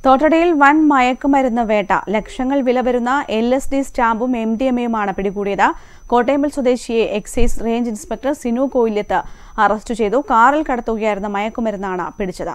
തോട്ടടയിൽ വൻ മയക്കുമരുന്ന് വേട്ട ലക്ഷങ്ങൾ വില വരുന്ന എൽ എസ് ഡി സ്റ്റാമ്പും എം ഡി എം എയുമാണ് പിടികൂടിയത് കോട്ടയമ്പൽ സ്വദേശിയെ excise range inspector Sinu Koyilyath arrest ചെയ്തു കാറിൽ കടത്തുകയായിരുന്ന മയക്കുമരുന്നാണ് പിടിച്ചത്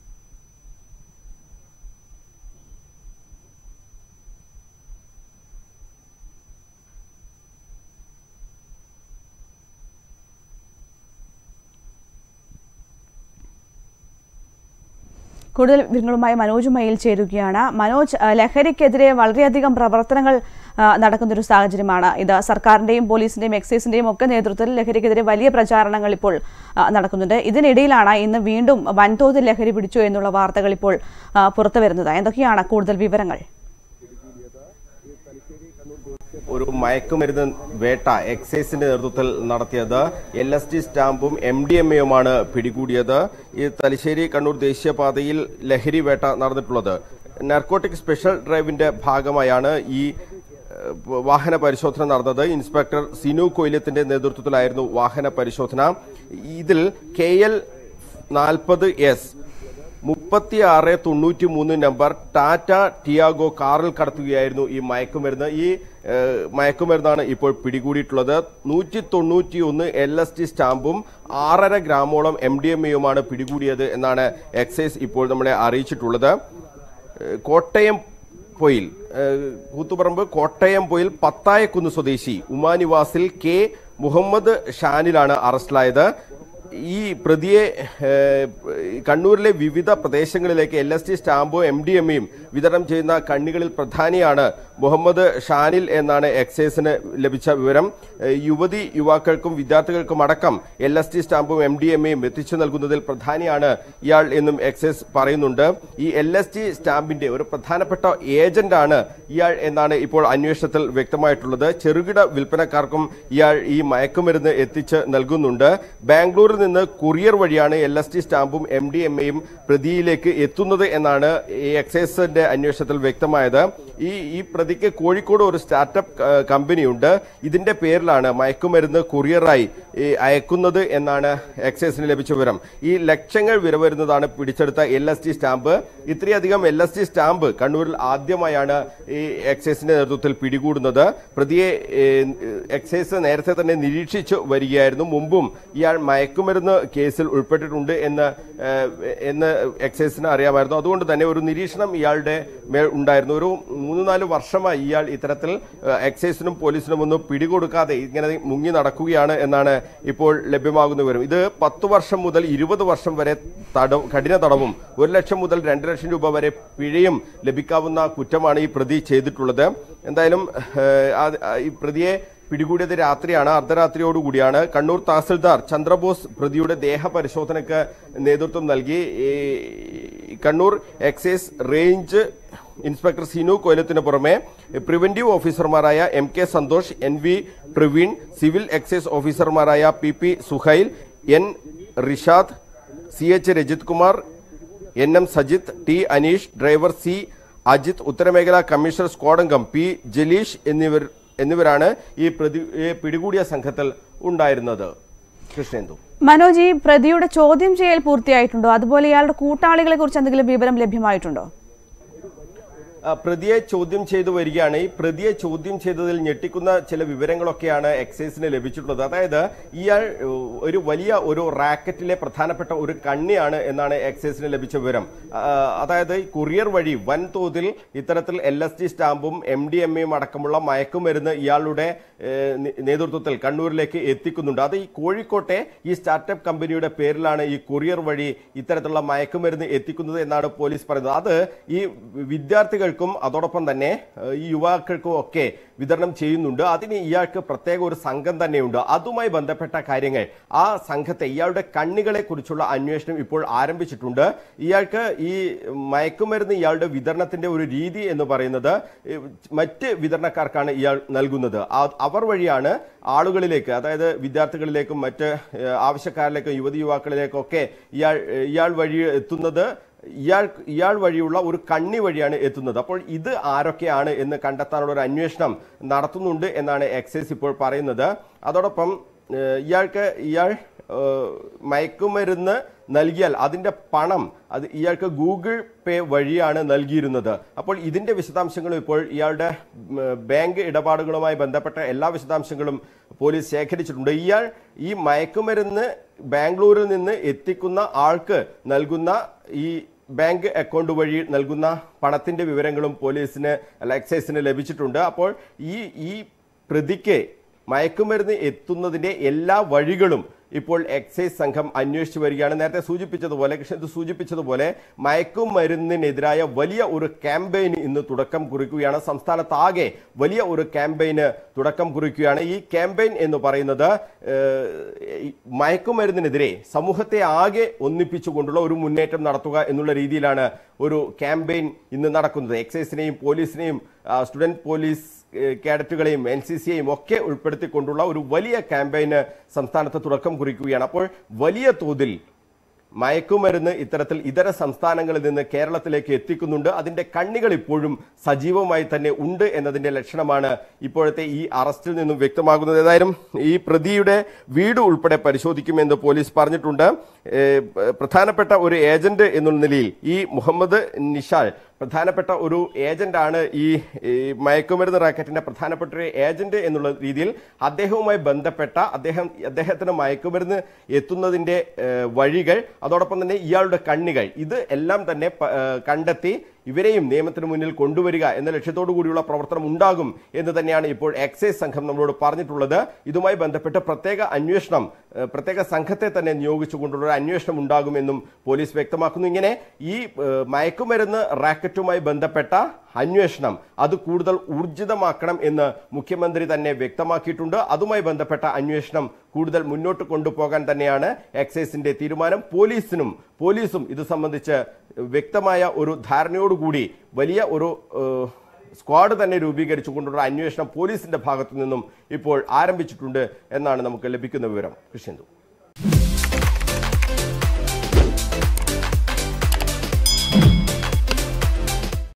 കൂടുതൽ വിവരങ്ങളുമായി മനോജ് മയിൽ ചേരുകയാണ് മനോജ് ആ, ലഹരിക്കെതിരെ വളരെയധികം പ്രവർത്തനങ്ങൾ ആ, നടക്കുന്നൊരു സാഹചര്യമാണ് ഇത് സർക്കാരിന്റെയും പോലീസിന്റെയും എക്സൈസിന്റെയും ഒക്കെ നേതൃത്വത്തിൽ ലഹരിക്കെതിരെ വലിയ പ്രചാരണങ്ങൾ ഇപ്പോൾ ആ, നടക്കുന്നുണ്ട് ഇതിനിടയിലാണ് ഇന്ന് വീണ്ടും വൻതോതിൽ ലഹരി പിടിച്ചു എന്നുള്ള വാർത്തകൾ ഇപ്പോൾ ആ, പുറത്തു വരുന്നത് എന്തൊക്കെയാണ് കൂടുതൽ വിവരങ്ങൾ ഒരു മയക്കുമരുന്ന് വേട്ട എക്സൈസിന്റെ നേതൃത്വത്തിൽ നടത്തിയത് എൽ എസ് ടി സ്റ്റാമ്പും എം ഡി എം എയുമാണ് പിടികൂടിയത് ഈ തലശ്ശേരി കണ്ണൂർ ദേശീയപാതയിൽ ലഹരി വേട്ട നടന്നിട്ടുള്ളത് നർക്കോട്ടിക് സ്പെഷ്യൽ ഡ്രൈവിന്റെ ഭാഗമായാണ് ഈ ഏഹ്, വാഹന പരിശോധന നടന്നത് ഇൻസ്പെക്ടർ സിനു കൊയിലത്തിന്റെ നേതൃത്വത്തിലായിരുന്നു വാഹന പരിശോധന ഇതിൽ കെ എൽ നാൽപ്പത് എസ് മുപ്പത്തി ആറ് തൊണ്ണൂറ്റി മൂന്ന് നമ്പർ ടാറ്റ ടിയാഗോ കാറിൽ കടത്തുകയായിരുന്നു ഈ മയക്കുമരുന്ന് ഈ ഏഹ്, മയക്കുമരുന്നാണ് ഇപ്പോൾ പിടികൂടിയിട്ടുള്ളത് നൂറ്റി തൊണ്ണൂറ്റി ഒന്ന് എൽ എസ് ടി സ്റ്റാമ്പും ആറര ഗ്രാമോളം എം ഡി എം എയുമാണ് പിടികൂടിയത് എന്നാണ് എക്സൈസ് ഇപ്പോൾ നമ്മളെ അറിയിച്ചിട്ടുള്ളത് ഏഹ്, കോട്ടയം പൊയിൽ ഏഹ്, കൂത്തുപറമ്പ് കോട്ടയം പൊയിൽ പത്തായക്കുന്ന് സ്വദേശി ഉമാനിവാസിൽ കെ മുഹമ്മദ് ഷാനിലാണ് അറസ്റ്റിലായത് ഈ പ്രതിയെ ഏഹ്, കണ്ണൂരിലെ വിവിധ പ്രദേശങ്ങളിലേക്ക് എൽ എസ് ടി സ്റ്റാമ്പോ എം ഡി എം വിതരണം ചെയ്യുന്ന കണ്ണികളിൽ പ്രധാനിയാണ് മുഹമ്മദ് ഷാനിൽ എന്നാണ് എക്സൈസിന് ലഭിച്ച വിവരം ഏഹ്, യുവതി യുവാക്കൾക്കും വിദ്യാർത്ഥികൾക്കും അടക്കം എൽ എസ് ടി സ്റ്റാമ്പും എം ഡി എം എത്തിച്ചു നൽകുന്നതിൽ പ്രധാനിയാണ് ഇയാൾ എന്നും എക്സൈസ് പറയുന്നുണ്ട് ഈ എൽ എസ് ടി സ്റ്റാമ്പിന്റെ ഒരു പ്രധാനപ്പെട്ട ഏജന്റാണ് ഇയാൾ എന്നാണ് ഇപ്പോൾ അന്വേഷണത്തിൽ വ്യക്തമായിട്ടുള്ളത് ചെറുകിട വിൽപ്പനക്കാർക്കും ഇയാൾ ഈ മയക്കുമരുന്ന് എത്തിച്ച് നൽകുന്നുണ്ട് ബാംഗ്ലൂരിൽ നിന്ന് കൊറിയർ വഴിയാണ് എൽ എസ് ടി സ്റ്റാമ്പും എം ഡി എം എയും പ്രതിയിലേക്ക് എത്തുന്നത് എന്നാണ് ഈ എക്സൈസിന്റെ അന്വേഷണത്തിൽ വ്യക്തമായത് ഈ ഈ പ്രതിക്ക് കോഴിക്കോട് ഒരു സ്റ്റാർട്ടപ്പ് ക- കമ്പനിയുണ്ട് ഇതിന്റെ പേരിലാണ് മയക്കുമരുന്ന് കൊറിയറായി ഈ അയക്കുന്നത് എന്നാണ് എക്സൈസിന് ലഭിച്ച വിവരം ഈ ലക്ഷങ്ങൾ വില വരുന്നതാണ് പിടിച്ചെടുത്ത എൽ എസ് ടി സ്റ്റാമ്പ് ഇത്രയധികം എൽ എസ് ടി സ്റ്റാമ്പ് കണ്ണൂരിൽ ആദ്യമായാണ് ഈ എക്സൈസിന്റെ നേതൃത്വത്തിൽ പിടികൂടുന്നത് പ്രതിയെ ഏഹ്, എക്സൈസ് നേരത്തെ തന്നെ നിരീക്ഷിച്ചു വരികയായിരുന്നു മുമ്പും ഇയാൾ മയക്കുമരുന്ന് കേസിൽ ഉൾപ്പെട്ടിട്ടുണ്ട് എന്ന് ഏഹ്, എന്ന് എക്സൈസിന് അറിയാമായിരുന്നു അതുകൊണ്ട് തന്നെ ഒരു നിരീക്ഷണം ഇയാളുടെ മേൽ ഉണ്ടായിരുന്നു ഒരു മൂന്ന് നാല് വർഷമായി ഇയാൾ ഇത്തരത്തിൽ ഏഹ്, എക്സൈസിനും പോലീസിനും ഒന്നും പിടികൊടുക്കാതെ ഇങ്ങനെ മുങ്ങി നടക്കുകയാണ് എന്നാണ് ഇപ്പോൾ ലഭ്യമാകുന്ന വിവരം ഇത് പത്ത് വർഷം മുതൽ ഇരുപത് വർഷം വരെ തടവ് കഠിന തടവും ഒരു ലക്ഷം മുതൽ രണ്ട് ലക്ഷം രൂപ വരെ പിഴയും ലഭിക്കാവുന്ന കുറ്റമാണ് ഈ പ്രതി ചെയ്തിട്ടുള്ളത് എന്തായാലും ഏഹ്, ആ- ആ- ഈ പ്രതിയെ പിടികൂടിയത് രാത്രിയാണ് അർദ്ധരാത്രിയോടുകൂടിയാണ് കണ്ണൂർ തഹസിൽദാർ ചന്ദ്രബോസ് പ്രതിയുടെ ദേഹ പരിശോധനയ്ക്ക് നേതൃത്വം നൽകി ഈ Kannur excise range inspector Sinu കൊയിലത്തിന് പുറമെ പ്രിവന്റീവ് ഓഫീസർമാരായ M K Santhosh N V Praveen civil excise ഓഫീസർമാരായ P P Suhail N Rishad C H Rajith Kumar N M Sajith T Aneesh driver C Ajith ഉത്തരമേഖല കമ്മീഷണർ സ്ക്വാഡ് അംഗം പി ജലീഷ് എന്നിവർ എന്നിവരാണ് ഈ പ്രതി ഈ പിടികൂടിയ സംഘത്തിൽ ഉണ്ടായിരുന്നത് കൃഷ്ണേന്ദു മനോജ് ഈ പ്രതിയുടെ ചോദ്യം ചെയ്യൽ പൂർത്തിയായിട്ടുണ്ടോ അതുപോലെ ഇയാളുടെ കൂട്ടാളികളെ കുറിച്ച് എന്തെങ്കിലും വിവരം ലഭ്യമായിട്ടുണ്ടോ ആ, പ്രതിയെ ചോദ്യം ചെയ്തു വരികയാണ് ഈ പ്രതിയെ ചോദ്യം ചെയ്തതിൽ ഞെട്ടിക്കുന്ന ചില വിവരങ്ങളൊക്കെയാണ് എക്സൈസിന് ലഭിച്ചിട്ടുള്ളത് അതായത് ഇയാൾ ഏഹ്, ഒരു വലിയ ഒരു റാക്കറ്റിലെ പ്രധാനപ്പെട്ട ഒരു കണ്ണിയാണ് എന്നാണ് എക്സൈസിന് ലഭിച്ച വിവരം ആ, അതായത് ഈ കൊറിയർ വഴി വൻതോതിൽ ഇത്തരത്തിൽ എൽ എസ് ടി സ്റ്റാമ്പും എം ഡി എം എയും അടക്കമുള്ള മയക്കുമരുന്ന് ഇയാളുടെ ഏഹ്, നി- നേതൃത്വത്തിൽ കണ്ണൂരിലേക്ക് എത്തിക്കുന്നുണ്ട് അത് ഈ കോഴിക്കോട്ടെ ഈ സ്റ്റാർട്ടപ്പ് കമ്പനിയുടെ പേരിലാണ് ഈ കൊറിയർ വഴി ഇത്തരത്തിലുള്ള മയക്കുമരുന്ന് എത്തിക്കുന്നത് എന്നാണ് പോലീസ് പറയുന്നത് അത് ഈ വിദ്യാർത്ഥികൾക്കും അതോടൊപ്പം തന്നെ ഏഹ്, ഈ യുവാക്കൾക്കും ഒക്കെ വിതരണം ചെയ്യുന്നുണ്ട് അതിന് ഇയാൾക്ക് പ്രത്യേക ഒരു സംഘം തന്നെയുണ്ട് അതുമായി ബന്ധപ്പെട്ട കാര്യങ്ങൾ ആ സംഘത്തെ ഇയാളുടെ കണ്ണുകളെ കുറിച്ചുള്ള അന്വേഷണം ഇപ്പോൾ ആരംഭിച്ചിട്ടുണ്ട് ഇയാൾക്ക് ഈ മയക്കുമരുന്ന് ഇയാളുടെ വിതരണത്തിന്റെ ഒരു രീതി എന്ന് പറയുന്നത് ഏഹ്, മറ്റ് വിതരണക്കാർക്കാണ് ഇയാൾ നൽകുന്നത് ആ- അവർ വഴിയാണ് ആളുകളിലേക്ക് അതായത് വിദ്യാർത്ഥികളിലേക്കും മറ്റ് ഏഹ്, ആവശ്യക്കാരിലേക്കും യുവതി യുവാക്കളിലേക്കും ഒക്കെ ഇയാൾ ഇയാൾ വഴി എത്തുന്നത് ഇയാൾ ഇയാൾ വഴിയുള്ള ഒരു കണ്ണി വഴിയാണ് എത്തുന്നത് അപ്പോൾ ഇത് ആരൊക്കെയാണ് എന്ന് കണ്ടെത്താനുള്ള ഒരു അന്വേഷണം നടത്തുന്നുണ്ട് എന്നാണ് എക്സൈസ് ഇപ്പോൾ പറയുന്നത് അതോടൊപ്പം ഏഹ്, ഇയാൾക്ക് ഇയാൾ ഏഹ്, മയക്കുമരുന്ന് നൽകിയാൽ അതിന്റെ പണം അത് ഇയാൾക്ക് ഗൂഗിൾ പേ വഴിയാണ് നൽകിയിരുന്നത് അപ്പോൾ ഇതിന്റെ വിശദാംശങ്ങളും ഇപ്പോൾ ഇയാളുടെ ഉം, ബാങ്ക് ഇടപാടുകളുമായി ബന്ധപ്പെട്ട എല്ലാ വിശദാംശങ്ങളും പോലീസ് ശേഖരിച്ചിട്ടുണ്ട് ഇയാൾ ഈ മയക്കുമരുന്ന് ബാംഗ്ലൂരിൽ നിന്ന് എത്തിക്കുന്ന ആൾക്ക് നൽകുന്ന ഈ ബാങ്ക് അക്കൗണ്ട് വഴി നൽകുന്ന പണത്തിന്റെ വിവരങ്ങളും പോലീസിന് അല്ല എക്സൈസിന് ലഭിച്ചിട്ടുണ്ട് അപ്പോൾ ഈ ഈ പ്രതിക്ക് മയക്കുമരുന്ന് എത്തുന്നതിന്റെ എല്ലാ വഴികളും ഇപ്പോൾ എക്സൈസ് സംഘം അന്വേഷിച്ചു വരികയാണ് നേരത്തെ സൂചിപ്പിച്ചതുപോലെ കൃഷ്ണൻ ഇത് സൂചിപ്പിച്ചതുപോലെ മയക്കുമരുന്നിനെതിരായ വലിയ ഒരു ക്യാമ്പയിന് ഇന്ന് തുടക്കം കുറിക്കുകയാണ് സംസ്ഥാനത്താകെ വലിയ ഒരു ക്യാമ്പയിന് തുടക്കം കുറിക്കുകയാണ് ഈ ക്യാമ്പയിൻ എന്ന് പറയുന്നത് ഏഹ്, ഈ മയക്കുമരുന്നിനെതിരെ സമൂഹത്തെ ആകെ ഒന്നിപ്പിച്ചുകൊണ്ടുള്ള ഒരു മുന്നേറ്റം നടത്തുക എന്നുള്ള രീതിയിലാണ് ഒരു ക്യാമ്പയിൻ ഇന്ന് നടക്കുന്നത് എക്സൈസിനെയും പോലീസിനെയും ആ, സ്റ്റുഡന്റ് പോലീസ് ഏഹ്, കേഡറ്റുകളെയും എൻ സി സിയെയും ഒക്കെ ഉൾപ്പെടുത്തിക്കൊണ്ടുള്ള ഒരു വലിയ ക്യാമ്പയിന് സംസ്ഥാനത്ത് തുടക്കം കുറിക്കുകയാണ് അപ്പോൾ വലിയ തോതിൽ മയക്കുമരുന്ന് ഇത്തരത്തിൽ ഇതര സംസ്ഥാനങ്ങളിൽ നിന്ന് കേരളത്തിലേക്ക് എത്തിക്കുന്നുണ്ട് അതിന്റെ കണ്ണികൾ ഇപ്പോഴും സജീവമായി തന്നെ ഉണ്ട് എന്നതിന്റെ ലക്ഷണമാണ് ഇപ്പോഴത്തെ ഈ അറസ്റ്റിൽ നിന്നും വ്യക്തമാകുന്നത് ഏതായാലും ഈ പ്രതിയുടെ വീട് ഉൾപ്പെടെ പരിശോധിക്കുമെന്ന് പോലീസ് പറഞ്ഞിട്ടുണ്ട് ഏഹ്, പ്രധാനപ്പെട്ട ഒരു ഏജന്റ് എന്നുള്ള നിലയിൽ ഈ മുഹമ്മദ് നിഷാൽ പ്രധാനപ്പെട്ട ഒരു ഏജന്റാണ് ഈ ഈ മയക്കുമരുന്ന് റാക്കറ്റിന്റെ പ്രധാനപ്പെട്ട ഒരു ഏജന്റ് എന്നുള്ള രീതിയിൽ അദ്ദേഹവുമായി ബന്ധപ്പെട്ട അദ്ദേഹം അദ്ദേഹത്തിന് മയക്കുമരുന്ന് എത്തുന്നതിന്റെ ഏഹ്, വഴികൾ അതോടൊപ്പം തന്നെ ഇയാളുടെ കണ്ണികൾ ഇത് എല്ലാം തന്നെ പ- ഏഹ്, കണ്ടെത്തി ഇവരെയും നിയമത്തിന് മുന്നിൽ കൊണ്ടുവരിക എന്ന ലക്ഷ്യത്തോടു കൂടിയുള്ള പ്രവർത്തനം ഉണ്ടാകും എന്ന് തന്നെയാണ് ഇപ്പോൾ എക്സൈസ് സംഘം നമ്മളോട് പറഞ്ഞിട്ടുള്ളത് ഇതുമായി ബന്ധപ്പെട്ട് പ്രത്യേക അന്വേഷണം ഏഹ്, പ്രത്യേക സംഘത്തെ തന്നെ നിയോഗിച്ചുകൊണ്ടുള്ള ഒരു അന്വേഷണം ഉണ്ടാകുമെന്നും പോലീസ് വ്യക്തമാക്കുന്നു ഇങ്ങനെ ഈ ഏഹ്, മയക്കുമരുന്ന് റാക്കറ്റുമായി ബന്ധപ്പെട്ട അന്വേഷണം അത് കൂടുതൽ ഊർജിതമാക്കണം എന്ന് മുഖ്യമന്ത്രി തന്നെ വ്യക്തമാക്കിയിട്ടുണ്ട് അതുമായി ബന്ധപ്പെട്ട അന്വേഷണം കൂടുതൽ മുന്നോട്ട് കൊണ്ടുപോകാൻ തന്നെയാണ് എക്സൈസിന്റെ തീരുമാനം പോലീസിനും പോലീസും ഇത് സംബന്ധിച്ച് വ്യക്തമായ ഒരു ധാരണയോടുകൂടി വലിയ ഒരു ഏഹ്, സ്ക്വാഡ് തന്നെ രൂപീകരിച്ചുകൊണ്ടുള്ള അന്വേഷണം പോലീസിന്റെ ഭാഗത്തു നിന്നും ഇപ്പോൾ ആരംഭിച്ചിട്ടുണ്ട് എന്നാണ് നമുക്ക് ലഭിക്കുന്ന വിവരം കൃഷ്ണന്തു